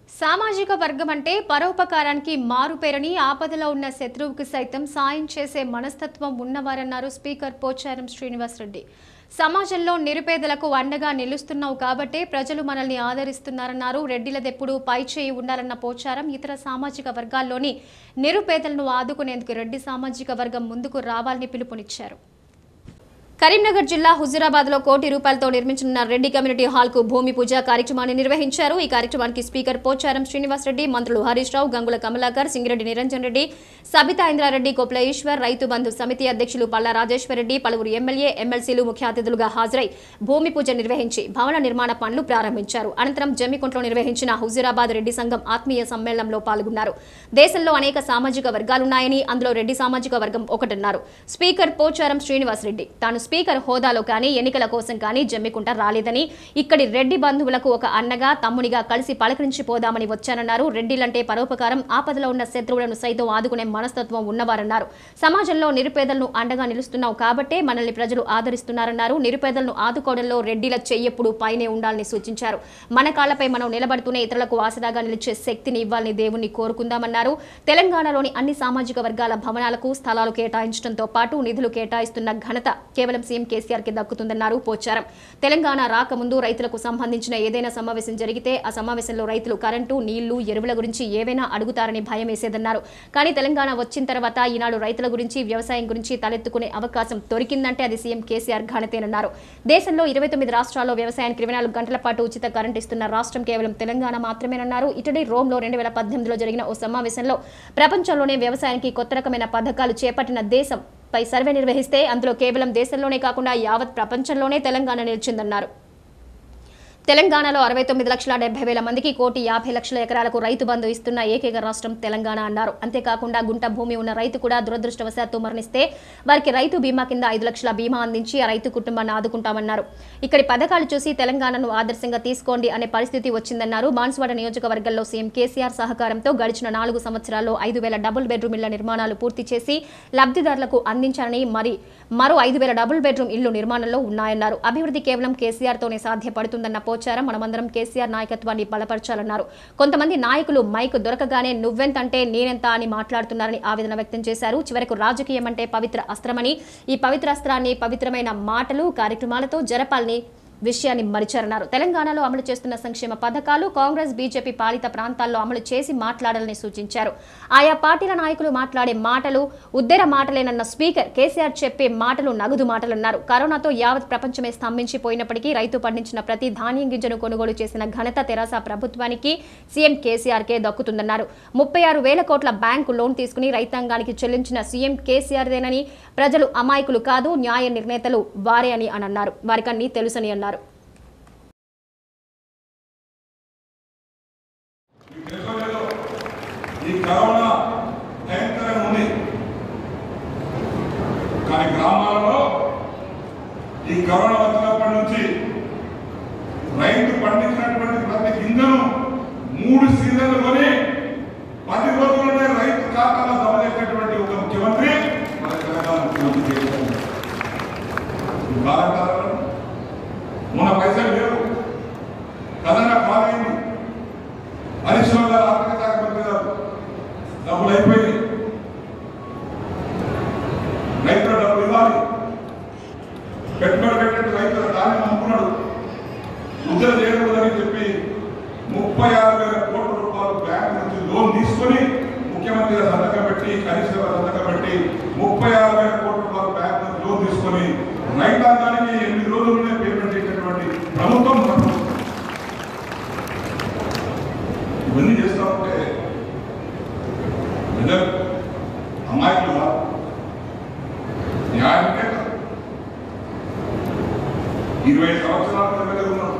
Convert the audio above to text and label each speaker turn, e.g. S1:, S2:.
S1: సామాజిక వర్గం అంటే పరోపకారానికి మారుపేరని ఆపదలో ఉన్న శత్రువుకి సైతం సాయం చేసే మనస్తత్వం ఉన్నవారన్నారు స్పీకర్ పోచారం శ్రీనివాసరెడ్డి సమాజంలో నిరుపేదలకు అండగా నిలుస్తున్నావు కాబట్టే ప్రజలు మనల్ని ఆదరిస్తున్నారన్నారు రెడ్డిలదెప్పుడు పై చేయి ఉండాలన్న పోచారం ఇతర సామాజిక వర్గాల్లోని నిరుపేదలను ఆదుకునేందుకు రెడ్డి సామాజిక వర్గం ముందుకు రావాలని పిలుపునిచ్చారు కరీంనగర్ జిల్లా హుజురాబాద్ లో కోటి రూపాయలతో నిర్మించనున్న రెడ్డి కమ్యూనిటీ హాల్ కు భూమి పూజ కార్యక్రమాన్ని నిర్వహించారు ఈ కార్యక్రమానికి స్పీకర్ పోచారం శ్రీనివాస్ రెడ్డి మంత్రులు హరీష్ రావు గంగుల కమలాకర్ సింగిరెడ్డి నిరంజన్ రెడ్డి సబితా ఇంద్రారెడ్డి కొప్ల ఈశ్వర్ రైతు బంధు సమితి అధ్యక్షులు పల్లా రాజేశ్వర్ రెడ్డి పలువురు ఎమ్మెల్యే ఎమ్మెల్సీలు ముఖ్య అతిథులుగా హాజరై భూమి పూజ నిర్వహించి భవన నిర్మాణ పనులు ప్రారంభించారు అనంతరం జమ్మికుంటలో నిర్వహించిన హుజురాబాద్ రెడ్డి సంఘం ఆత్మీయ సమ్మేళనంలో పాల్గొన్నారు దేశంలో అనేక సామాజిక వర్గాలున్నాయని అందులో రెడ్డి సామాజిక వర్గం ఒకటన్నారు స్పీకర్ పోచారం శ్రీనివాస్ రెడ్డి తాను స్పీకర్ హోదాలో కానీ ఎన్నికల కోసం కానీ జమ్మికుంట రాలేదని ఇక్కడి రెడ్డి బంధువులకు ఒక అన్నగా తమ్మునిగా కలిసి పలకరించిపోదామని వచ్చానన్నారు రెడ్డిలంటే పరోపకారం ఆపదలో ఉన్న శత్రువులను సైతం ఆదుకునే మనస్తత్వం ఉన్నవారన్నారు సమాజంలో నిరుపేదలను అండగా నిలుస్తున్నావు కాబట్టే మనల్ని ప్రజలు ఆదరిస్తున్నారన్నారు నిరుపేదలను ఆదుకోవడంలో రెడ్డిల చెయ్యప్పుడు పైనే ఉండాలని సూచించారు మన కాళ్లపై మనం నిలబడుతూనే ఇతరులకు ఆసరాగా నిలిచే శక్తిని ఇవ్వాలని దేవుణ్ణి కోరుకుందామన్నారు తెలంగాణలోని అన్ని సామాజిక వర్గాల భవనాలకు స్థలాలు కేటాయించడంతో పాటు నిధులు కేటాయిస్తున్న ఘనత కేవలం సీఎం కేసీఆర్ కి దక్కుతుందన్నారు పోచారం తెలంగాణ రాకముందు రైతులకు సంబంధించిన ఏదైనా సమావేశం జరిగితే ఆ సమావేశంలో రైతులు కరెంటు నీళ్లు ఎరువుల గురించి ఏవైనా అడుగుతారని భయం వేసేదన్నారు కానీ తెలంగాణ వచ్చిన తర్వాత ఈనాడు రైతుల గురించి వ్యవసాయం గురించి తలెత్తుకునే అవకాశం దొరికిందంటే అది సీఎం కేసీఆర్ ఘనతేనన్నారు దేశంలో ఇరవై తొమ్మిది రాష్ట్రాల్లో వ్యవసాయానికి ఇరవై నాలుగు గంటల పాటు ఉచిత కరెంట్ ఇస్తున్న రాష్ట్రం కేవలం తెలంగాణ మాత్రమేనన్నారు ఇటలీ రోమ్లో రెండు వేల పద్దెనిమిదిలో జరిగిన ఓ సమావేశంలో ప్రపంచంలోనే వ్యవసాయానికి కొత్త రకమైన పథకాలు చేపట్టిన దేశం పై సర్వే నిర్వహిస్తే అందులో కేవలం దేశంలోనే కాకుండా యావత్ ప్రపంచంలోనే తెలంగాణ నిలిచిందన్నారు తెలంగాణలో అరవై తొమ్మిది లక్షల డెబ్బై వేల మందికి కోటి యాభై లక్షల ఎకరాలకు రైతు బంధు ఇస్తున్న ఏకైక రాష్ట్రం తెలంగాణ అన్నారు అంతేకాకుండా గుంట భూమి ఉన్న రైతు కూడా దురదృష్టవశాత్తు మరణిస్తే వారికి రైతు బీమా కింద ఐదు లక్షల బీమా అందించి ఆ రైతు కుటుంబాన్ని ఆదుకుంటామన్నారు ఇక్కడి పథకాలు చూసి తెలంగాణను ఆదర్శంగా తీసుకోండి అనే పరిస్థితి వచ్చిందన్నారు బాన్స్వాడ నియోజకవర్గంలో సీఎం కేసీఆర్ సహకారంతో గడిచిన నాలుగు సంవత్సరాల్లో ఐదు వేల డబుల్ బెడ్రూమ్ ఇళ్ల నిర్మాణాలు పూర్తి చేసి లబ్ధిదారులకు అందించారని మరి మరో ఐదు వేల డబుల్ బెడ్రూమ్ ఇళ్లు నిర్మాణంలో ఉన్నాయన్నారు అభివృద్ధి కేవలం కేసీఆర్ తోనే సాధ్యపడుతుందన్న పోచారం మనమందరం కేసీఆర్ నాయకత్వాన్ని బలపరచాలన్నారు కొంతమంది నాయకులు మైక్ దొరకగానే నువ్వెంతంటే నేనెంత అని మాట్లాడుతున్నారని ఆవేదన వ్యక్తం చేశారు చివరకు రాజకీయం అంటే పవిత్ర అస్త్రమని ఈ పవిత్ర అస్త్రాన్ని పవిత్రమైన మాటలు కార్యక్రమాలతో జరపాలని విషయాన్ని మరిచారన్నారు తెలంగాణలో అమలు చేస్తున్న సంక్షేమ పథకాలు కాంగ్రెస్ బీజేపీ పాలిత ప్రాంతాల్లో అమలు చేసి మాట్లాడాలని సూచించారు ఆయా పార్టీల నాయకులు మాట్లాడే మాటలు ఉద్దెర మాటలేనన్న స్పీకర్ కేసీఆర్ చెప్పే మాటలు నగదు మాటలన్నారు కరోనాతో యావత్ ప్రపంచమే స్తంభించిపోయినప్పటికీ రైతు పండించిన ప్రతి ధాన్యం గింజను కొనుగోలు చేసిన ఘనత తెరాస ప్రభుత్వానికి సీఎం కేసీఆర్ కే దక్కుతుందన్నారు ముప్పై ఆరు వేల కోట్ల బ్యాంకు లోన్ తీసుకుని రైతాంగానికి చెల్లించిన సీఎం కేసీఆర్దేనని ప్రజలు అమాయకులు కాదు న్యాయ నిర్ణేతలు వారే అని అని అన్నారు వారికన్నీ తెలుసని అన్నారు
S2: దేశంలో ఈ కరోనా భయంకరంగా ఉంది కానీ గ్రామాలలో ఈ కరోనా వచ్చినప్పటి నుంచి రైతు పండించినటువంటి ప్రతి గింజను మూడు సీజన్లు కొని పది రోజుల్లోనే రైతు ఖాతాలో జమ చేసేటువంటి ఒక ముఖ్యమంత్రి మన తెలంగాణ ముఖ్యమంత్రి చేశారు బాగా మన పైసలు లేవు కరోనా బాగైంది హరీష్ రావు గారు ఆర్థిక శాఖ మంత్రి గారు డబ్బులు అయిపోయింది రైతుల డబ్బులు ఇవ్వాలి పెట్టుబడి పెట్టండి రైతుల దాన్ని అమ్ముకున్నాడు ఉద్యోగ చేయకూడదని చెప్పి ముప్పై ఆరు వేల కోట్ల రూపాయలు బ్యాంక్ నుంచి లోన్ తీసుకొని ముఖ్యమంత్రి గారు సంతకం పెట్టి హరీష్ రావు గారు సంతకం పెట్టి ముప్పై ఆరు వేల కోట్ల రూపాయలు బ్యాంక్ నుంచి లోన్ తీసుకొని రైతాంగానికి ఎనిమిది రోజుల్లోనే పేమెంట్ చేసినటువంటి ప్రభుత్వం మన ప్రభుత్వం ఇవన్నీ చేస్తా ఉంటే ప్రజలు అమాయకులు కాదు. న్యాయం లేదు ఇరవై సంవత్సరాల దగ్గర ఉన్నాం